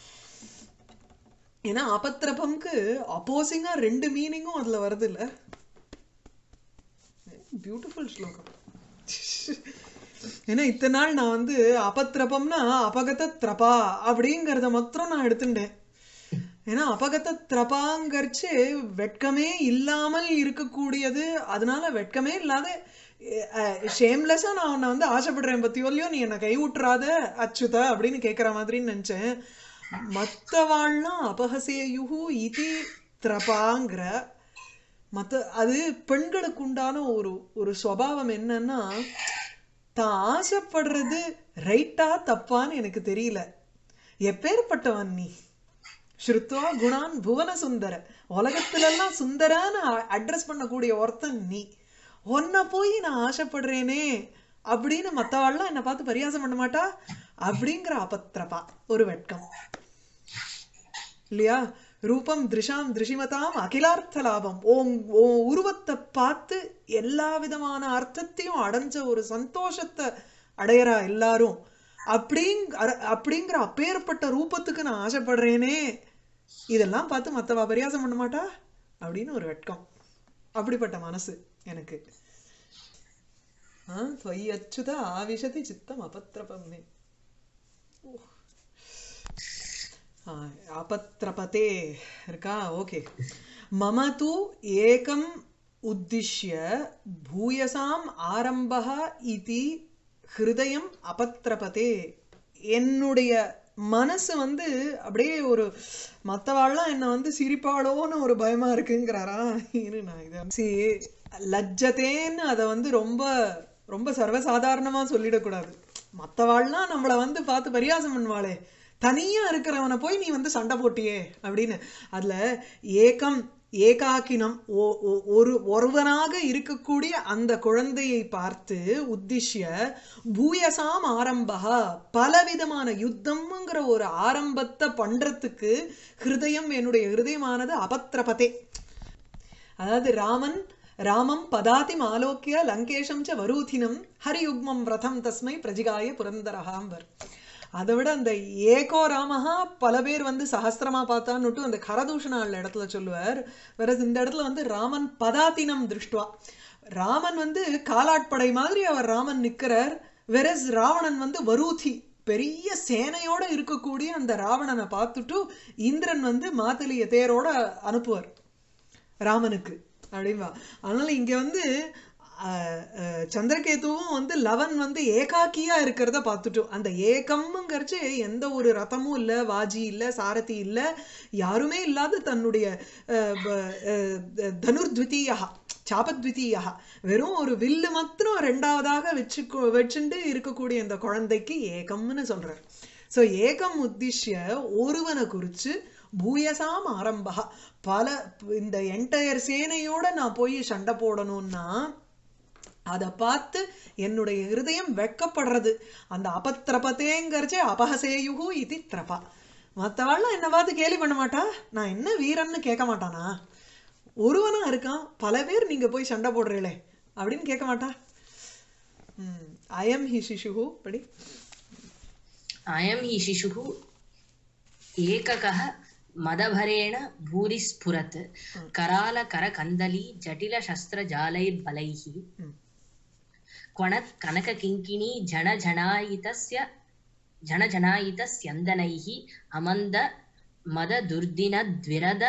ஏன்னா அபத்திரபம்க்கு அப்போசிங்கா ரெண்டு மீனிங்கும் அதுல வருது இல்ல பியூட்டிஃபுல் ஸ்லோகம் ஏன்னா இத்தனை நாள் நான் வந்து அபத்திரபம்னா அபகத திரபா அப்படிங்கறத மாத்திரம் நான் எடுத்துட்டேன் ஏன்னா அபகத திரபாங்கரிச்சு வெட்கமே இல்லாமல் இருக்கக்கூடியது அதனால வெட்கமே இல்லாத ஷேம்லெஸ்ஸா நான் உன்னை வந்து ஆசைப்படுறேன் பத்தியோ இல்லையோ நீ என்னை கை விட்டுறாத அச்சுத அப்படின்னு கேட்குற மாதிரின்னு நினைச்சேன் மற்றவாள்லாம் அபகசேயுகு இதி திரபாங்கிற மற்ற அது பெண்களுக்கு உண்டான ஒரு ஒரு சுவாவம் என்னன்னா தான் ஆசைப்படுறது ரைட்டா தப்பான்னு எனக்கு தெரியல எப்பேற்பட்டவன் நீ ஸ்ருத்வா குணான் புவன சுந்தர உலகத்திலெல்லாம் சுந்தரான்னு அட்ரஸ் பண்ணக்கூடிய ஒருத்தன் நீ உன்னை போய் நான் ஆசைப்படுறேனே அப்படின்னு மத்தவாள்லாம் என்னை பார்த்து பரியாசம் பண்ண மாட்டா அப்படிங்கிற அபத்திரபா ஒரு வெட்கம் இல்லையா ரூபம் திருஷாம் திருஷிமதாம் அகிலார்த்த லாபம் உன் உன் உருவத்தை பார்த்து எல்லா விதமான அர்த்தத்தையும் அடைஞ்ச ஒரு சந்தோஷத்தை அடையறா எல்லாரும் அப்படிங் அர- அப்படிங்கிற அப்பேற்பட்ட ரூபத்துக்கு நான் ஆசைப்படுறேனே இதெல்லாம் பார்த்து மத்தவா பரியாசம் பண்ண மாட்டா அப்படின்னு ஒரு வெட்கம் அப்படிப்பட்ட மனசு எனக்கு ஆ त्वयि अच्युत आविशति चित्तम् अपत्रपं मे ஆ, अपत्रपते இருக்கா ஓகே மம தூ ஏகம் உத்திஷ்ய பூயசாம் ஆரம்பः இதி ஹிருதயம் அபத்திரபதே என்னுடைய மனசு வந்து அப்படியே ஒரு மற்றவாள்லாம் என்னை வந்து சிரிப்பாளோன்னு ஒரு பயமா இருக்குங்கிறாரா இரு நான் இதை சி லஜ்ஜத்தேன்னு அதை வந்து ரொம்ப ரொம்ப சர்வசாதாரணமா சொல்லிடக்கூடாது மற்றவாள்லாம் நம்மளை வந்து பார்த்து பரியாசம் பண்ணுவாளே தனியா இருக்கிறவனை போய் நீ வந்து சண்டை போட்டியே அப்படின்னு அதுல ஏகம் ஏகாக்கினம் ஒ- ஒ- ஒரு ஒருவனாக இருக்கக்கூடிய அந்த குழந்தையை பார்த்து உத்திஷ்ய பூயசாம் ஆரம்பா பலவிதமான யுத்தம்ங்கிற ஒரு ஆரம்பத்தை பண்றதுக்கு ஹிருதயம் என்னுடைய ஹிருதயமானது அபத்திரபதே அதாவது ராமன் ராமம் பதாதி ஆலோக்கிய லங்கேஷம் ச வரூதினம் ஹரியுக்மம் ரதம் தஸ்மை பிரஜிகாய புரந்தரஹாம்பர் அதை விட அந்த ஏகோ ராமஹா பல பேர் வந்து சஹஸ்ரமா பார்த்தான்னுட்டு அந்த கரதூஷணாள் இடத்துல சொல்லுவார் வேற இந்த இடத்துல வந்து ராமன் பதாதினம் திருஷ்டுவா ராமன் வந்து காலாட்படை மாதிரி அவர் ராமன் நிக்கிறார் வெரஸ் ராவணன் வந்து வரூதி பெரிய சேனையோட இருக்கக்கூடிய அந்த ராவணனை பார்த்துட்டு இந்திரன் வந்து மாத்தலிய தேரோட அனுப்புவார் ராமனுக்கு அப்படின்பா அதனால இங்க வந்து அஹ், அஹ், சந்திரகேதுவும் வந்து லவன் வந்து ஏகாக்கியா இருக்கிறத பார்த்துட்டோம் அந்த ஏகம்ங்கிறச்சு எந்த ஒரு ரதமும் இல்ல வாஜி இல்ல சாரதி இல்ல யாருமே இல்லாத தன்னுடைய அஹ், ப- அஹ், தனுர்த்விதீயா சாபத்விதீயா வெறும் ஒரு வில்லு மாத்திரம் ரெண்டாவதாக வச்சு வச்சுண்டு இருக்கக்கூடிய இந்த குழந்தைக்கு ஏகம்னு சொல்றார் சோ ஏகம் உத்திஷ்ய ஒருவனை குறிச்சு பூயசாம் ஆரம்பா பல இந்த என்டையர் சேனையோட நான் போய் சண்டை போடணும்னா அதை பார்த்து என்னுடைய ஹிருதயம் வெட்கப்படுறது அந்த அபத்திரபத்தேங்கிறச்சே அபஹசேயுகு இது திரபா மற்றவாள்லாம் என்ன பார்த்து கேலி பண்ண மாட்டா நான் என்ன வீரன்னு கேட்க மாட்டானா ஒருவனா இருக்கான் பல பேர் நீங்க போய் சண்டை போடுறீங்களே அப்படின்னு கேட்க மாட்டா ம் அயம் ஹி சிசுகு படி अयं हि शिशुः एककः मदभरेण भूरि स्फुरत् करालकरकन्दली जटिलशस्त्रजालैर्बलैः ம் क्वणत् कनककिङ्किणी झणझणायितस्य झणझणायितस्यन्दनैः अमन्द मददुर्दिनद्विरद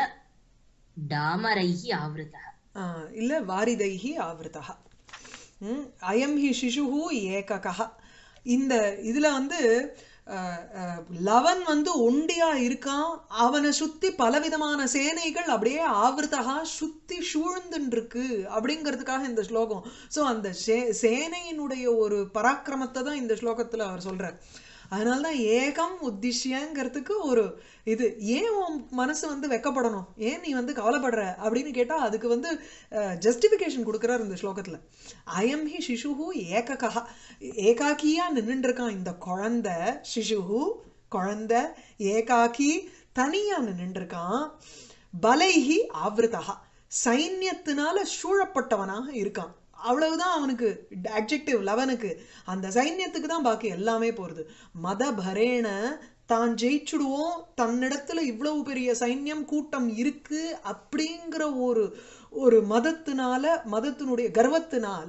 डामरैः आवृतः ஆ, இல்ல வாரிதைஹி ஆவృతः ம், அயம் ஹி சிசுஹு ஏககः இந்த இதுல வந்து அஹ், அஹ், லவன் வந்து ஒண்டியா இருக்கான் அவனை சுத்தி பலவிதமான சேனைகள் அப்படியே ஆவൃതகா சுத்தி சூழ்ந்துன்னு இருக்கு அப்படிங்கிறதுக்காக இந்த ஸ்லோகம் சோ அந்த சே- சேனையினுடைய ஒரு பராக்கிரமத்தை தான் இந்த ஸ்லோகத்துல அவர் சொல்றார் அதனாலதான் ஏகம் உத்திஷ்யங்கிறதுக்கு ஒரு இது ஏன் உன் மனசு வந்து வெக்கப்படணும் ஏன் நீ வந்து கவலைப்படுற அப்படின்னு கேட்டா அதுக்கு வந்து ஜஸ்டிஃபிகேஷன் கொடுக்குறார் இந்த ஸ்லோகத்துல அயம் ஹி சிசுஹு ஏககா ஏகாக்கியா நின்னுட்டு இருக்கான் இந்த குழந்தை சிசுஹு குழந்தை ஏகாக்கி தனியா நின்னுட்டு இருக்கான் பலைஹி ஆவృతः சைன்யத்தினால சூழப்பட்டவனாக இருக்கான் அவ்வளவுதான் அவனுக்கு அட்ஜெக்டிவ் லெவனுக்கு அந்த சைன்யத்துக்கு தான் பாக்கி எல்லாமே போறது மத பரேண தான் ஜெயிச்சுடுவோம் தன்னிடத்துல இவ்வளவு பெரிய சைன்யம் கூட்டம் இருக்கு அப்படிங்கிற ஒரு ஒரு மதத்தினால மதத்தினுடைய கர்வத்தினால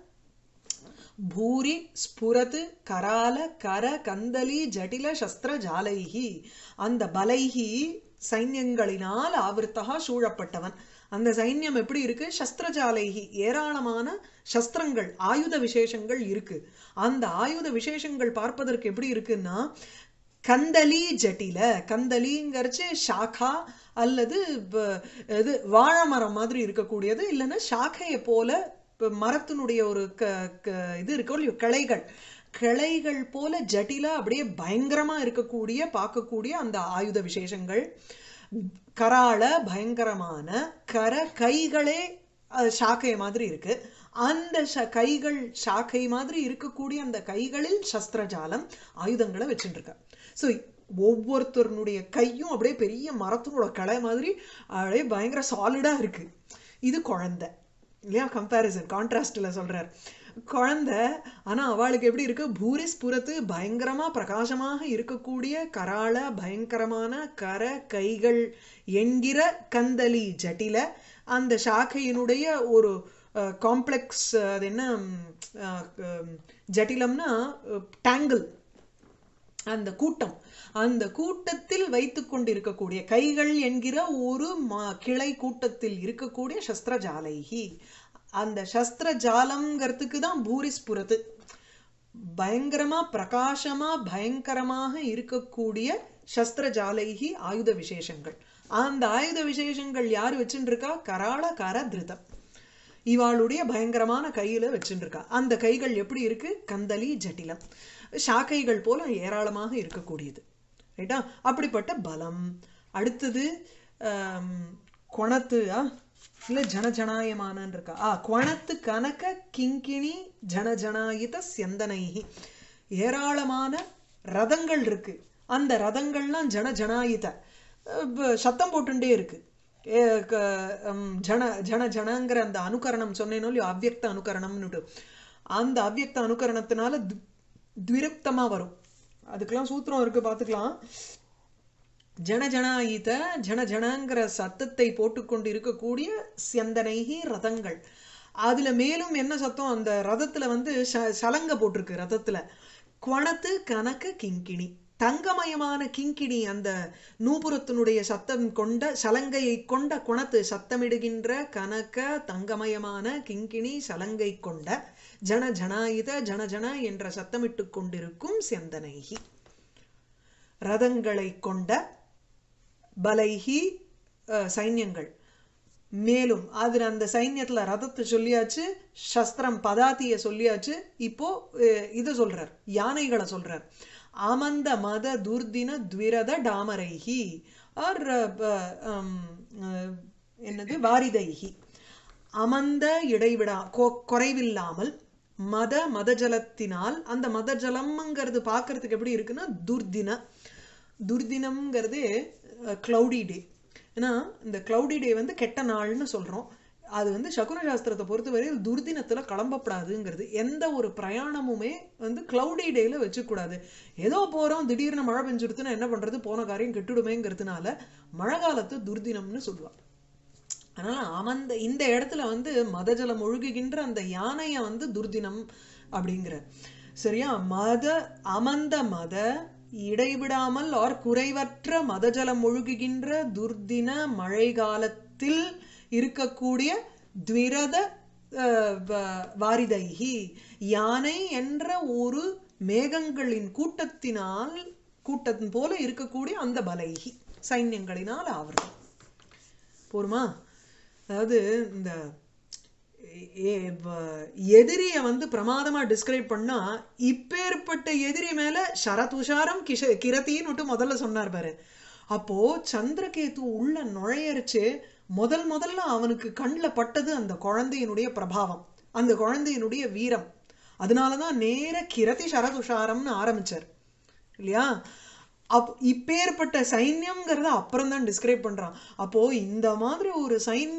பூரி ஸ்புரத் கரால கர கந்தலி ஜடில சஸ்திர ஜாலைகி அந்த பலைகி சைன்யங்களினால் ஆவர்த்தகா சூழப்பட்டவன் அந்த சைன்யம் எப்படி இருக்கு சஸ்திரஜாலைகி ஏராளமான சஸ்திரங்கள் ஆயுத விசேஷங்கள் இருக்கு அந்த ஆயுத விசேஷங்கள் பார்ப்பதற்கு எப்படி இருக்குன்னா கந்தலி ஜட்டில கந்தலிங்கிறச்சு ஷாக்கா அல்லது வ- இது வாழை மரம் மாதிரி இருக்கக்கூடியது இல்லைன்னா ஷாக்கையை போல இப்ப மரத்தினுடைய ஒரு க க- இது இருக்கோ இல்லையோ கிளைகள் கிளைகள் போல ஜட்டில அப்படியே பயங்கரமா இருக்கக்கூடிய பார்க்கக்கூடிய அந்த ஆயுத விசேஷங்கள் கராள பயங்கரமான கர கைகளே அஹ், சாக்கை மாதிரி இருக்கு அந்த ச- கைகள் சாக்கை மாதிரி இருக்கக்கூடிய அந்த கைகளில் சஸ்திரஜாலம் ஆயுதங்களை வச்சுட்டு இருக்க ஸோ ஒவ்வொருத்தருடைய கையும் அப்படியே பெரிய மரத்தினோட கிளை மாதிரி அப்படியே பயங்கர சாலிடா இருக்கு இது குழந்தை இல்லையா கம்பேரிசன் கான்ட்ராஸ்ட்ல சொல்றார் குழந்தை ஆனா அவளுக்கு எப்படி இருக்கு பூரிஸ் புறத்து பயங்கரமா பிரகாசமாக இருக்கக்கூடிய கராள பயங்கரமான கர கைகள் என்கிற கந்தலி ஜட்டில அந்த சாக்கையினுடைய ஒரு காம்ப்ளெக்ஸ் அது என்ன ம், அஹ், அஹ், ஜட்டிலம்னா டேங்கிள் அந்த கூட்டம் அந்த கூட்டத்தில் வைத்துக் கொண்டிருக்கக்கூடிய கைகள் என்கிற ஒரு ம- கிளை கூட்டத்தில் இருக்கக்கூடிய சஸ்திரஜாலைகி அந்த சஸ்திர ஜாலம்ங்கிறதுக்கு தான் பூரிஸ்புரத்து பயங்கரமா பிரகாசமா பயங்கரமாக இருக்கக்கூடிய சஸ்திர ஜாலைகி ஆயுத விசேஷங்கள் அந்த ஆயுத விசேஷங்கள் யார் வச்சுட்டு இருக்கா கராள கர திருதம் இவாளுடைய பயங்கரமான கையில வச்சுட்டு இருக்கா அந்த கைகள் எப்படி இருக்கு கந்தலி ஜட்டிலம் சாக்கைகள் போல ஏராளமாக இருக்கக்கூடியது ரைட்டா அப்படிப்பட்ட பலம் அடுத்தது ஆம், கொணத்து ஆ இல்ல ஜனஜனாயமானன் இருக்கா ஆ கொணத்து கனக கிங்கிணி ஜனஜனாயித சியந்தனைகி ஏராளமான ரதங்கள் இருக்கு அந்த ரதங்கள்லாம் ஜனஜனாயித அஹ் ப- சத்தம் போட்டுட்டே இருக்கு ஏ, க- ம், ஜன ஜன ஜனங்கிற அந்த அனுகரணம் சொன்னேனோ இல்லையோ அவ்யக்த அனுகரணம்னுட்டு அந்த அவ்யக்த அனுகரணத்தினால து- துவிரக்தமா வரும் அதுக்கெல்லாம் சூத்திரம் இருக்கு பார்த்துக்கலாம் ஜன ஜனாயித ஜன ஜனங்கிற சத்தத்தை போட்டுக்கொண்டு இருக்கக்கூடிய சியந்தனைகி ரதங்கள் அதுல மேலும் என்ன சத்தம் அந்த ரதத்துல வந்து ச- சலங்க போட்டிருக்கு ரதத்துல குணத்து கனக கிங்கிணி தங்கமயமான கிங்கிணி அந்த நூபுரத்தினுடைய சத்தம் கொண்ட சலங்கையை கொண்ட குணத்து சத்தமிடுகின்ற கனக தங்கமயமான கிங்கிணி சலங்கை கொண்ட ஜன ஜனாயுத ஜன ஜன என்ற சத்தமிட்டு கொண்டிருக்கும் செந்தனைகி ரதங்களை கொண்ட பலைஹி அஹ், சைன்யங்கள் மேலும் அதுல அந்த சைன்யத்துல ரதத்தை சொல்லியாச்சு சஸ்திரம் பதாத்திய சொல்லியாச்சு இப்போ அஹ், இதை சொல்றார் யானைகளை சொல்றார் ஆமந்த மத துர்தின த்விரத டாமரைஹி ஆர் என்னது வாரிதைஹி அமந்த இடைவிடா கொ- குறைவில்லாமல் மத மதஜலத்தினால் அந்த மதஜலம்ங்கிறது பார்க்கறதுக்கு எப்படி இருக்குன்னா துர்தின துர்தினம்ங்கிறது க்ளௌடி டே ஏன்னா இந்த க்ளௌடி டே வந்து கெட்ட நாள்னு சொல்றோம் அது வந்து சகுன சாஸ்திரத்தை பொறுத்தவரையில் துர்தினத்துல கிளம்பப்படாதுங்கிறது எந்த ஒரு பிரயாணமுமே வந்து க்ளௌடி டேல வச்சுக்கூடாது ஏதோ போறோம் திடீர்னு மழை பெஞ்சுடுத்துன்னா என்ன பண்றது போன காரியம் கெட்டுடுமேங்கிறதுனால மழை காலத்து துர்தினம்னு சொல்லுவா அதனால அமந்த இந்த இடத்துல வந்து மதஜலம் ஒழுகுகின்ற அந்த யானைய வந்து துர்தினம் அப்படிங்கிற சரியா மத அமந்த மத இடைவிடாமல் ஆர் குறைவற்ற மதஜலம் ஒழுகுகின்ற துர்தின மழை காலத்தில் இருக்கக்கூடிய த்விரத அஹ், வ- வாரிதைகி யானை என்ற ஒரு மேகங்களின் கூட்டத்தினால் கூட்டத்தின் போல இருக்கக்கூடிய அந்த பலைகி சைன்யங்களினால் ஆவறது போருமா அதாவது இந்த எ- வ- எதிரிய வந்து பிரமாதமா டிஸ்கிரைப் பண்ணா இப்பேற்பட்ட எதிரி மேல சரதுஷாரம் கிஷ கிரத்தின்னு முதல்ல சொன்னார் பாரு அப்போ சந்திரகேது உள்ள நுழையரிச்சு முதல் முதல்ல அவனுக்கு கண்ணில் பட்டது அந்த குழந்தையினுடைய பிரபாவம் அந்த குழந்தையினுடைய வீரம் அதனாலதான் நேர கிரதி சரதுஷாரம்னு ஆரம்பிச்சார் இல்லையா அப் இப்பேற்பட்ட சைன்யம்ங்கிறத அப்புறம் தான் டிஸ்கிரைப் பண்றான் அப்போ இந்த மாதிரி ஒரு சைன்யத்தை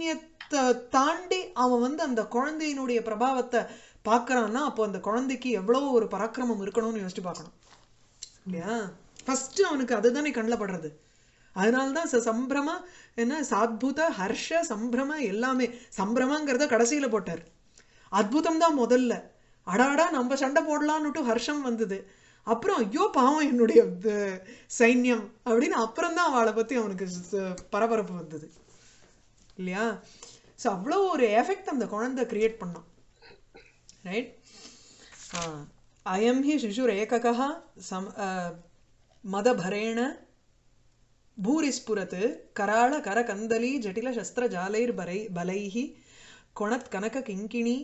த- தாண்டி அவன் வந்து அந்த குழந்தையினுடைய பிரபாவத்தை பார்க்கறான்னா அப்போ அந்த குழந்தைக்கு எவ்வளவு ஒரு பராக்கிரமம் இருக்கணும்னு யோசிச்சு பார்க்கணும் இல்லையா ஃபர்ஸ்ட் அவனுக்கு அதுதானே கண்ணில் படுறது அதனால தான் ச சம்பிரம என்ன சாத்புத ஹர்ஷ சம்பிரம எல்லாமே சம்பிரமங்கிறத கடைசியில போட்டார் அத்புதம் தான் முதல்ல அடாடா நம்ம சண்டை போடலான்னுட்டு ஹர்ஷம் வந்தது அப்புறம் ஐயோ பாவம் என்னுடைய அஹ், சைன்யம் அப்படின்னு அப்புறம் தான் அவளை பத்தி அவனுக்கு ச- பரபரப்பு வந்தது இல்லையா ஸோ அவ்வளோ ஒரு எஃபெக்ட் அந்த குழந்தை கிரியேட் பண்ணான் ரைட் அயம் ஹி शिशुरेककः सम मदभरेण भूरिस्फुरत् कराळकरकन्दली जटिलशस्त्रजालैर्बलै बलैः कोणत्कनककिङ्किणी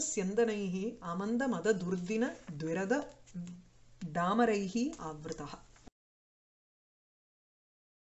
झणझणायितस्यन्दनैः आमन्दमददुर्दिन द्विरद डामरैः आवृतः